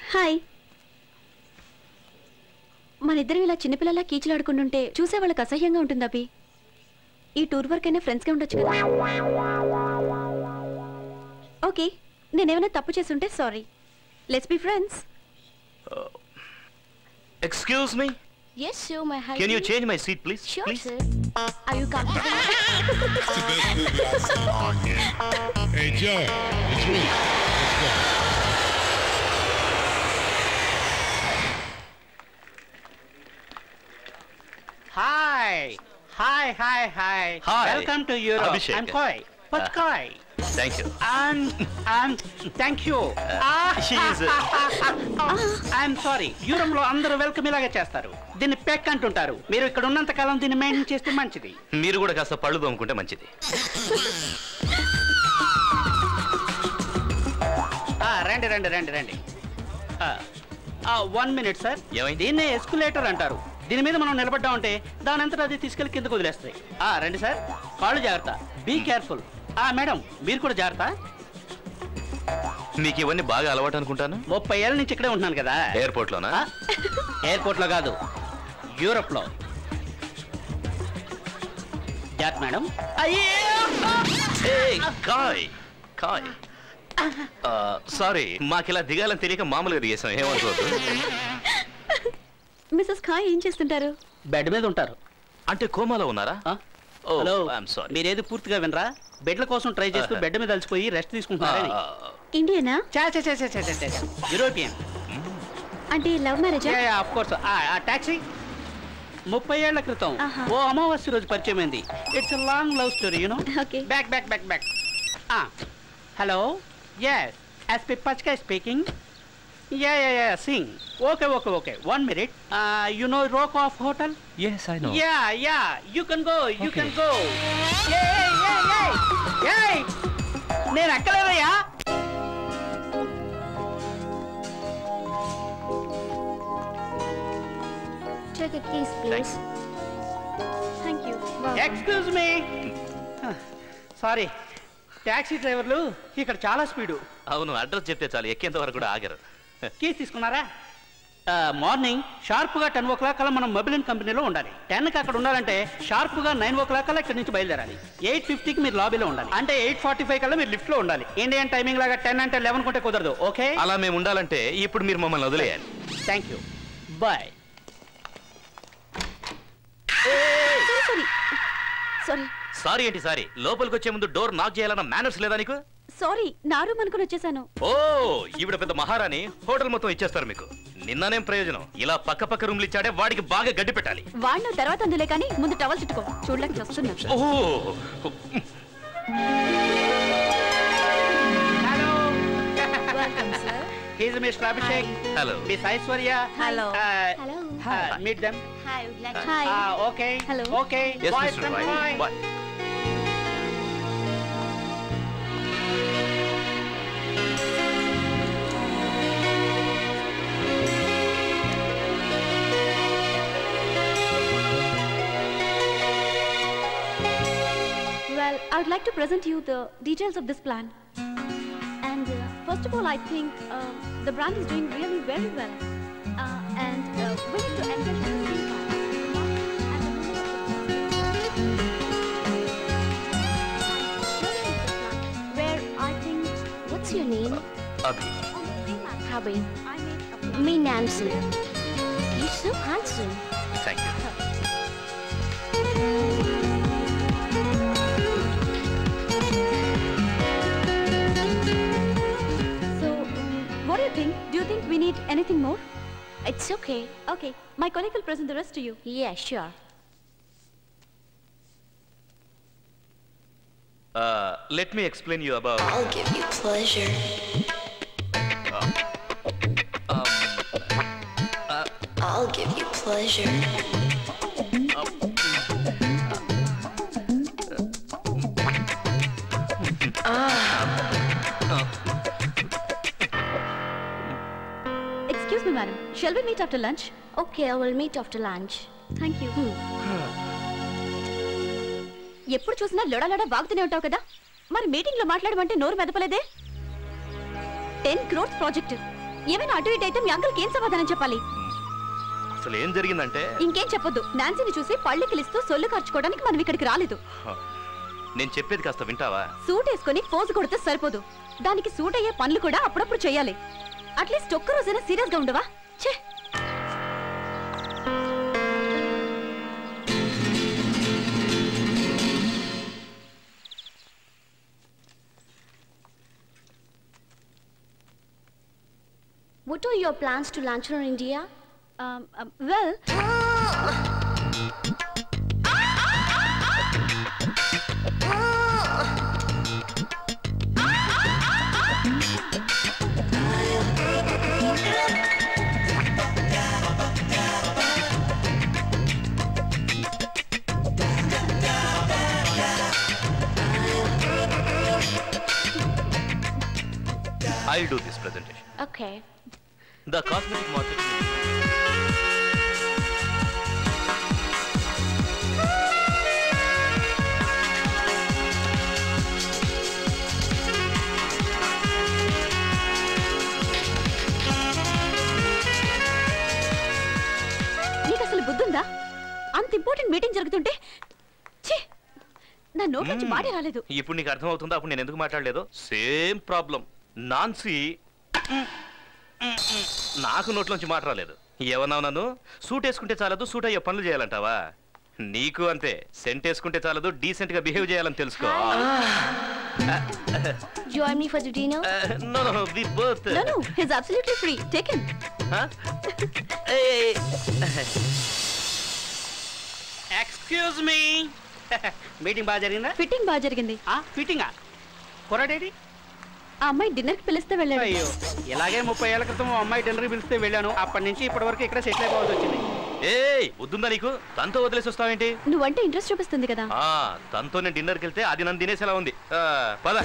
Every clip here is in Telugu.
హాయ్ మన ఇద్దరం ఇలా చిన్నపిల్లలా కీచులాడుకుంటుంటే చూసే వాళ్ళకి అసహ్యంగా ఉంటుంది అభి ఈ టూర్ వర్క్ అయినా ఫ్రెండ్స్గా ఉండొచ్చు కదా ఓకే నేనేమైనా తప్పు చేసుంటే sorry let's be friends excuse me Yes, sir, my husband. Can you change my seat please Sure, please sir. Are you comfortable? Hey, Joe, it's me. Let's go. Hi. Hi, hi, hi. Hi. Welcome to Europe. Abhishek. I'm Koi. What's Uh, Koi? Thank you And, and thank you. she is I'm sorry Europe లో అందరూ వెల్కమ్ ఇలాగే చేస్తారు దీన్ని పెక్ అంటుంటారు మీరు ఇక్కడ ఉన్నంత కాలం దీన్ని మెయింటైన్ చేస్తే మంచిది మీరు కూడా కాస్త పళ్ళు తోముకుంటే మంచిది ఆ, రండి రండి రండి రండి వన్ మినిట్ సార్ ఏమైంది? దీన్నే ఎస్కులేటర్ అంటారు దీని మీద మనం నిలబడ్డామంటే దాని అంతటా అది తీసుకెళ్లి కిందకు వదిలేస్తాయి ఆ, రండి సార్ కాళ్ళు జాగ్రత్త బీ కేర్ఫుల్ ఆ మేడం మీరు కూడా జాగ్రత్త మీకు ఇవన్నీ బాగా అలవాటు అనుకుంటాను ముప్పై ఏళ్ళ నుంచి ఇక్కడే ఉంటున్నాను కదా ఎయిర్పోర్ట్ లోనా ఎయిర్పోర్ట్ లో కాదు యూరోప్ లో జాగ్రత్త మేడం Hey, కాయ్ కాయ్ సారీ మాకు ఇలా దిగాలని తెలియక మామూలుగా దిగేసాం ఏమనుకోవద్దు మిస్సెస్ ఖాయ్ ఏం చేస్తుంటారు బెడ్ మీద ఉంటారు అంటే కోమాలో ఉన్నారా ఆ? Oh, hello I'm sorry. మీరేది పూర్తిగా వినరా బెడ్ల కోసం ట్రై చేస్తూ బెడ్ మీద అలసిపోయి రెస్ట్ తీసుకుంటున్నారని ఇండియనా చా చా చా చా చా చా చా. యూరోపియన్ అంటే లవ్ మ్యారేజా ఆఫ్ కోర్స్ ఆ టాక్సీ ముప్పై ఏళ్ల క్రితం ఆహా. ఓ అమావాస్య రోజు పరిచయం అయింది it's long love story you know Okay. Back back back back hello yes SP పచ్కా speaking yeah yeah yeah Singh okay okay okay one minute you know rock of hotel Yes, I know. Yeah yeah you can go you can go నేను ఎక్కలేదయ్యా Check your keys, please. Thank you excuse me sorry taxi డ్రైవర్లు ఇక్కడ చాలా స్పీడు అవును అడ్రస్ చెప్తే చాలు ఎక్కేంత వరకు కూడా ఆగరు కీస్ తీసుకున్నారా మార్నింగ్ షార్ప్గా టెన్ ఓ క్లాక్ కల్లా మనం మొబైల్ కంపెనీలో ఉండాలి టెన్కి అక్కడ ఉండాలంటే షార్ప్గా నైన్ ఓ క్లాక్ కల్లా ఇక్కడ నుంచి బయలుదేరాలి ఎయిట్ ఫిఫ్టీకి మీరు లాబీలో ఉండాలి అంటే ఎయిట్ ఫార్టీ ఫైవ్ కల్లా మీరు లిఫ్ట్లో ఉండాలి ఇండియన్ టైమింగ్ లాగా టెన్ అంటే లెవెన్ కొంటే కుదరదు ఓకే అలా మేము ఉండాలంటే ఇప్పుడు మీరు మమ్మల్ని వదిలేయాలి thank you bye sorry sorry sorry ఏంటి సారీ లోపలికి వచ్చే ముందు డోర్ నాక్ చేయాలన్న మేనర్స్ లేదా నీకు సారీ నా రూమ్ అనుకుని వచ్చేసాను ఓ ఈవిడ పెద్ద మహారాణి హోటల్ మొత్తం ఇచ్చేస్తారు మీకు నిన్ననేం ప్రయోజనం ఇలా పక్క పక్క రూమ్లు ఇచ్చాడే వాడికి బాగా గడ్డి పెట్టాలి వాడిన తర్వాత అందులే కానీ ముందు టవల్ చుట్టుకో చూడలేక వస్తున్నా ఓహో hello Welcome, sir. He's mister Abhishek hello miss Aishwarya Hello. Hello. Meet them Hi, would you like to... hi okay Hello. Okay yes bye mister bye bye Well, I would like to present you the details of this plan. And uh, first of all, I think uh, the brand is doing really very well. Uh, and uh, we need to engage the same time. And the moment of the Where I think What's your name? Abhi on the same aspect, Abhi. I made a plan. Me, Nancy. You're so handsome. Thank you So, um, what do you think? Do you think we need anything more? It's okay. Okay, my colleague will present the rest to you. Yeah, sure. Let me explain you about I'll give you pleasure. I'll give you pleasure. Excuse me, madam. Shall we meet after lunch? Okay, I will meet after lunch. Thank you ఎప్పుడు చూసినా లొడలొడ వాగుతూనే ఉంటావు కదా మరి మీటింగ్ లో మాట్లాడమంటే నోరు మెదపలేదే టెన్ క్రోర్స్ ప్రాజెక్ట్ ఏమైనా అటు ఇటు అయితే మీ అంకుల్కి ఏం సమాధానం చెప్పాలి అసలు ఏం జరిగిందంటే ఇంకేం చెప్పొద్దు నాన్సీని చూసి పళ్ళు కిలిస్తూ సొల్లు ఖర్చుకోవడానికి మనం ఇక్కడికి రాలేదు నేను చెప్పేది కాస్త వింటావా సూట్ వేసుకొని పోజు కొడితే సరిపోదు దానికి సూట్ అయ్యే పనులు కూడా అప్పుడప్పుడు చేయాలి అట్లీస్ట్ ఒక్క రోజైనా సీరియస్ గా ఉండవా ఛే What are your plans to lunch in India? Well I do this presentation Okay. The cosmetic market నీకు అసలు బుద్ధుందా అంత ఇంపార్టెంట్ మీటింగ్ జరుగుతుంటే ఛీ నా నోట్ నుంచి మాటే రాలేదు ఇప్పుడు నీకు అర్థం అవుతుందా అప్పుడు నేను ఎందుకు మాట్లాడలేదు సేమ్ ప్రాబ్లం నాన్సీ నాకు నోట్లోంచి మాట రాలేదు ఏమన్నావు నన్ను సూట్ వేసుకుంటే చాలదు సూట్ అయ్యే పనులు చేయాలంటావా నీకు అంతే సెంట్ వేసుకుంటే చాలదు డీసెంట్ గా బిహేవ్ చేయాలని తెలుసుకో Join me for the dinner? No no we birth no no his absolutely free take him excuse me meeting బాగా జరిగిందా ఫిట్టింగ్ బాగా జరిగింది ఫిట్టింగా కొరడేటి ఆ అమ్మాయి డిన్నర్ కి పిలిస్తే వెళ్ళాడు అయ్యో ఇలాగే ముప్పై ఏళ్ల క్రితం ఓ అమ్మాయి డిన్నర్ పిలిస్తే వెళ్ళాను అప్పటి నుంచి ఇప్పటి వరకు ఇక్కడ సెటిల్ అయిపోవాల్సి వచ్చింది ఏయ్ వద్దుందా నీకు తనతో వదిలేసి వస్తావేంటి నువ్వంటే ఇంట్రెస్ట్ చూపిస్తుంది కదా ఆ తనతో నేను డిన్నర్కి వెళ్తే అది నన్ను తినేసేలా ఉంది ఆ, పద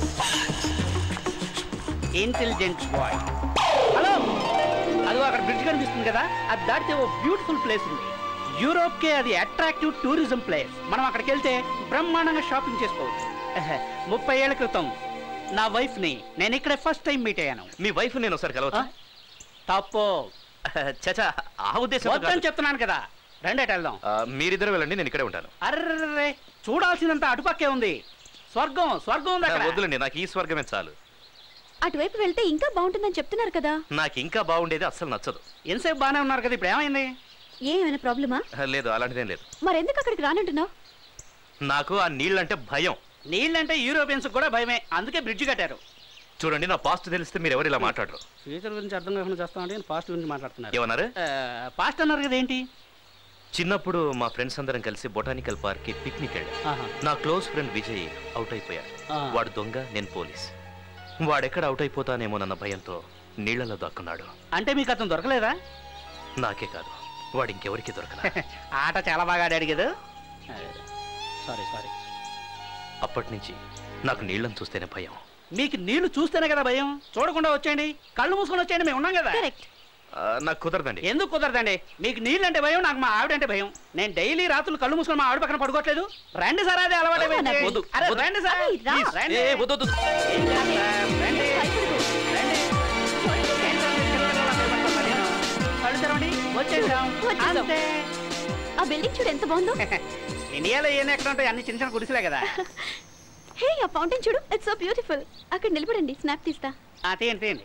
ఇంటెలిజెంట్ బాయ్ హలో అదిగో అక్కడ బ్రిడ్జ్ కనిపిస్తుంది కదా అది దాటితే ఓ బ్యూటిఫుల్ ప్లేస్ ఉంది యూరోప్ కే అది అట్రాక్టివ్ టూరిజం ప్లేస్ మనం అక్కడికి వెళ్తే బ్రహ్మాండంగా షాపింగ్ చేసుకోవచ్చు ఎహె, ముప్పై ఏళ్ల క్రితం నా వైఫ్ ని నేను ఇక్కడే ఫస్ట్ టైం మీట్ అయ్యాను మీ వైఫ్ నేను ఒకసారి ఆ? కలవచ్చు తప్పు చచా ఆ ఉద్దేశం వద్దని చెప్తున్నాను కదా రండి అటు వెళ్దాం మీరిద్దరు వెళ్ళండి నేను ఇక్కడే ఉంటాను అర్రే చూడాల్సిందంతా అటుపక్కే ఉంది స్వర్గం స్వర్గం ఉంది ఆ, అక్కడ వద్దులండి నాకు ఈ స్వర్గమే చాలు అటువైపు వెళ్తే ఇంకా బాగుంటుందని చెప్తున్నారు కదా నాకు ఇంకా బాగుండేది అస్సలు నచ్చదు ఎంతసేపు బాగానే ఉన్నారు కదా ఇప్పుడు ఏమైంది ఏమైనా ప్రాబ్లమా ఆ, లేదు అలాంటిదేం లేదు మరెందుకు అక్కడికి రానంటున్నావు నాకు ఆ నీళ్ళంటే భయం నీళ్ళంటే యూరోపియన్స్ కూడా భయమే అందుకే బ్రిడ్జ్ కట్టారు చూడండి నా పాస్ట్ తెలిస్తే మీరు ఎవరు ఇలా మాట్లాడరు ఫ్యూచర్ గురించి అర్థం కాకుండా చేస్తామంటే పాస్ట్ గురించి మాట్లాడుతున్నారు ఏమన్నారు పాస్ట్ అన్నారు కదా ఏంటి చిన్నప్పుడు మా ఫ్రెండ్స్ అందరం కలిసి బొటానికల్ పార్క్ కి పిక్నిక్ వెళ్ళాం ఆహా. నా క్లోజ్ ఫ్రెండ్ విజయ్ అవుట్ అయిపోయాడు ఆ. వాడు దొంగ నేను పోలీస్ వాడెక్కడ అవుట్ అయిపోతానేమోనన్న భయంతో నీళ్లలో దాక్కున్నాడు అంటే మీకు అతను దొరకలేదా నాకే కాదు వాడు ఇంకెవరికి దొరకలా ఆట చాలా బాగా ఆడాడు కదా సారీ సారీ అప్పటి నుంచి నాకు నీళ్ళని చూస్తేనే భయం మీకు నీళ్లు చూస్తేనే కదా భయం చూడకుండా వచ్చేయండి కళ్ళు మూసుకొని వచ్చేయండి మేము ఉన్నాం కదా కరెక్ట్ ఆ, నాకు కుదరదండి ఎందుకు కుదరదండి మీకు నీళ్ళు అంటే భయం నాకు మా ఆవిడ అంటే భయం నేను డైలీ రాత్రులు కళ్ళు మూసుకొని మా ఆవిడ పక్కన పడుకోవట్లేదు రండి సార్ అదే అలవాటు అవునా, అయిపోయింది. వద్దు, అరే వద్దు. రండి సార్ అరే, రా. Please, రండి. ఏ, వద్దు, వద్దు. ఏం చేస్తారు? రండి. రండి. ఏంటండి చిన్నపిల్లలా భయపడతాను నేను? కళ్ళు తెరవండి. వచ్చేసాం వచ్చేసాం. అంతే ఆ బిల్డింగ్ చూడు ఎంత బాగుందో ఇండియాలో ఏం ఎక్కడ ఉంటాయి అన్ని చిన్న చిన్న గుడిసెలే కదా హే ఆ ఫౌంటైన్ చూడు ఇట్స్ సో బ్యూటిఫుల్ అక్కడ నిలబడండి స్నాప్ తీస్తా ఆ, తీయండి తీయండి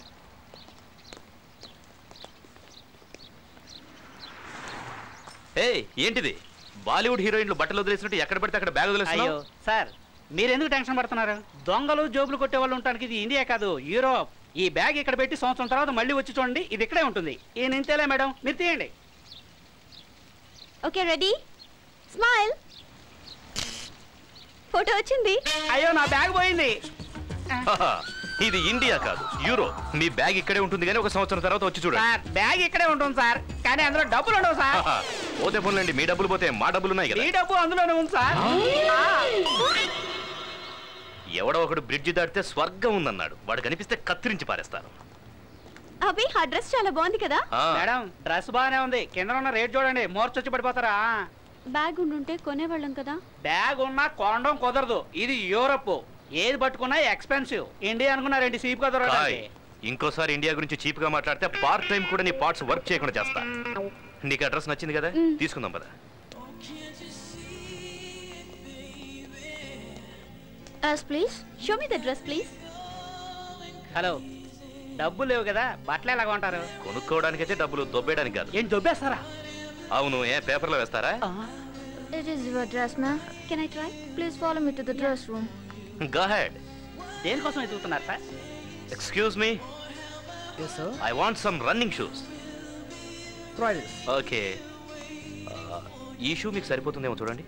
ఏ ఏంటిది బాలీవుడ్ హీరోయిన్లు బట్టలు వదిలేసినట్టు ఎక్కడ పడితే అక్కడ బ్యాగ్ అయ్యో వదిలేస్తున్నావు సార్ మీరు ఎందుకు టెన్షన్ పడుతున్నారు దొంగలు జోబులు కొట్టే వాళ్ళు ఉండడానికి ఇది ఇండియా కాదు యూరోప్ ఈ బ్యాగ్ ఇక్కడ పెట్టి సంవత్సరం తర్వాత మళ్ళీ వచ్చి చూడండి ఇది ఇక్కడే ఉంటుంది ఈ నింతేలే మేడం మీరు తీయండి ఓకే రెడీ స్మైల్ ఫోటో వచ్చింది అయ్యో నా బ్యాగ్ పోయింది హాహా, ఇది ఇండియా కాదు యూరో మీ బ్యాగ్ ఇక్కడే ఉంటుంది కానీ ఒక సంవత్సరం తర్వాత వచ్చి చూడండి సార్ బ్యాగ్ ఇక్కడే ఉంటుంది సార్ కానీ అందులో డబ్బులు ఉండవు సార్ హాహా, పోతే పోన్లేండి మీ డబ్బులు పోతే మా డబ్బులు ఉన్నాయి ఈ కదా డబ్బు అందులోనే ఉంది సార్ ఆ. ఎవడో ఒకడు బ్రిడ్జి దాటితే స్వర్గం ఉందన్నాడు వాడు కనిపిస్తే కత్తిరించి పారేస్తాను అభి ఆ డ్రెస్ చాలా బాగుంది కదా ఆ, మేడం డ్రెస్ బాగానే ఉంది కింద ఉన్న రేట్ చూడండి మోర్చొచ్చి పడిపోతారా బ్యాగ్ ఉండుంటే కొనేవాళ్ళం కదా బ్యాగ్ ఉన్నా కొనడం కుదరదు ఇది యూరప్ ఏది పట్టుకున్నా ఎక్స్పెన్సివ్ ఇండియా అనుకున్నారేంటి సీప్ గా కాయ్, దొరకడానికి ఇంకోసారి ఇండియా గురించి చీప్ గా మాట్లాడితే పార్ట్ టైం కూడా నీ పార్ట్స్ వర్క్ చేయకుండా చేస్తా నీకు అడ్రస్ నచ్చింది కదా తీసుకుందాం పద As please. Show me the dress, please. Hello డబ్బులు లేవు కదా బట్టలు ఎలాగ ఉంటారు కొనుక్కోవడానికైతే డబ్బులు దొబ్బేయడానికి కాదు ఏం దొబ్బేస్తారా అవును ఏ పేపర్లో వేస్తారా It is your dress, ma'am. Can I try? Please follow me to the dress room. Go ahead దేనికోసం ఎదుగుతున్నారు sir excuse me I want some running shoes okay ఈ షూ మీకు సరిపోతుందేమో చూడండి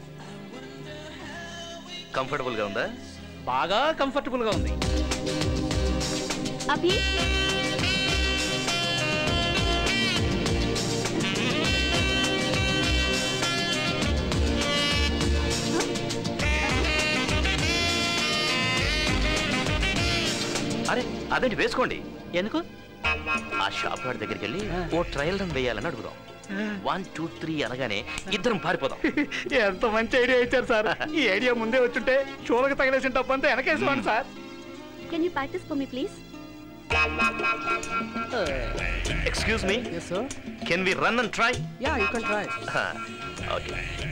కంఫర్టబుల్గా ఉందా బాగా కంఫర్టబుల్ గా ఉంది Abhi? అరే అదేంటి వేసుకోండి ఎందుకు ఆ షాప్ వాడి దగ్గరికి వెళ్ళి ఆ. ఓ ట్రయల్ రన్ వేయాలని అడుగుదాం వన్ టూ త్రీ అనగానే ఇద్దరం పారిపోదాం ఎంత మంచి ఐడియా ఇచ్చారు సార్ ఈ ఐడియా ముందే వచ్చుంటే చూడక తగిలేసిన డబ్బు అంతా వెనకేసేవాడి sir Can you practice for me, please? Excuse me Yes, sir. Can we run and try Yeah, you can try. Okay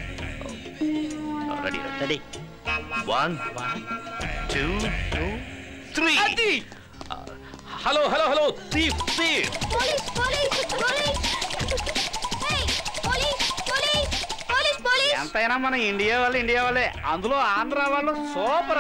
ready ready one two three hello hello hello thief thief Police! Police! Police! Hey! Police! Police! Police! Police! ఎంతైనా మన ఇండియా వాళ్ళు ఇండియా వాళ్ళే అందులో ఆంధ్ర వాళ్ళు సూపర్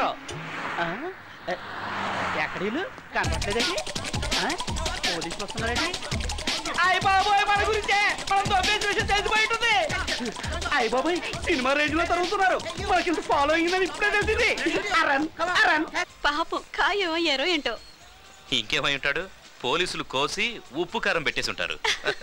ఎక్కడ వీళ్ళు కనపట్లేదండి ఆ? పోలీసులు వస్తున్నారండి అయ్య బాబోయ్ మన గురించే మనం దొబ్బేసి విషయం తెలిసిపోయి ఉంటుంది అయ్య బాబోయ్ సినిమా రేంజ్ లో తరుగుతున్నారు మనకి ఇంత ఫాలోయింగ్ అని ఇప్పుడే తెలిసింది అరన్ అరన్ పాపం ఖాయం అయ్యారో ఏంటో ఇంకేమై ఉంటాడు పోలీసులు కోసి ఉప్పు కారం పెట్టేసి ఉంటారు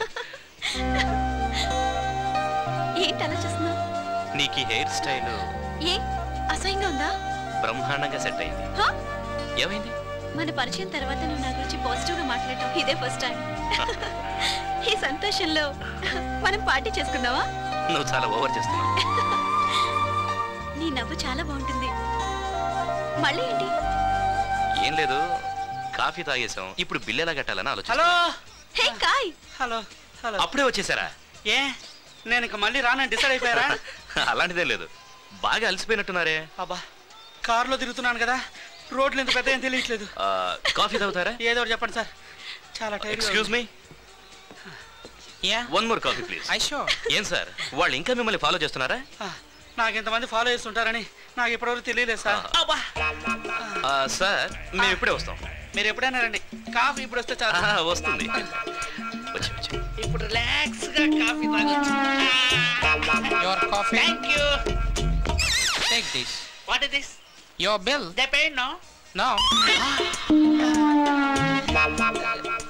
ఏంటి అలా చేస్తున్నావు నీకు ఈ హెయిర్ స్టైల్ ఏ అసహ్యంగా ఉందా బ్రహ్మాండంగా సెట్ అయింది హా? ఏమైంది మన పరిచయం తర్వాత నువ్వు నా గురించి పాజిటివ్ గా మాట్లాడటం ఇదే ఫస్ట్ టైం ఈ సంతోషంలో మనం పార్టీ చేసుకుందామా నువ్వు చాలా ఓవర్ చేస్తున్నావు నీ నవ్వు చాలా బాగుంటుంది మళ్ళీ ఏంటి ఏం లేదు కాఫీ తాగేసాం ఇప్పుడు బిల్ ఎలా కట్టాలని ఆలోచన హలో హే కాయ్ హలో హలో అప్పుడే వచ్చేసారా ఏ నేను ఇక మళ్ళీ రానని డిసైడ్ అయిపోయారా అలాంటిదే లేదు బాగా అలసిపోయినట్టున్నారే అబ్బా కారులో తిరుగుతున్నాను కదా రోడ్లు ఎంత పెద్ద ఏం తెలియట్లేదు ఆ, కాఫీ తాగుతారా ఏదో ఒకటి చెప్పండి సార్ చాలా tired excuse me Yeah. One more coffee please I sure. ఏం సార్ వాళ్ళు ఇంకా మిమ్మల్ని ఫాలో చేస్తున్నారా నాకు ఇంతమంది ఫాలో చేస్తుంటారని నాకు ఇప్పటివరకు తెలియలేదు సార్ ఆ. అబ్బా ఆ, సార్ మేము ఇప్పుడే వస్తాం మీరు ఎప్పుడైనా రండి కాఫీ ఇప్పుడు వస్తే చాలు ఆహా, వస్తుంది వచ్చి వచ్చి ఇప్పుడు రిలాక్స్ గా కాఫీ తాగొచ్చు Your coffee. Thank you Take this. What is this Your bill. They pain no No.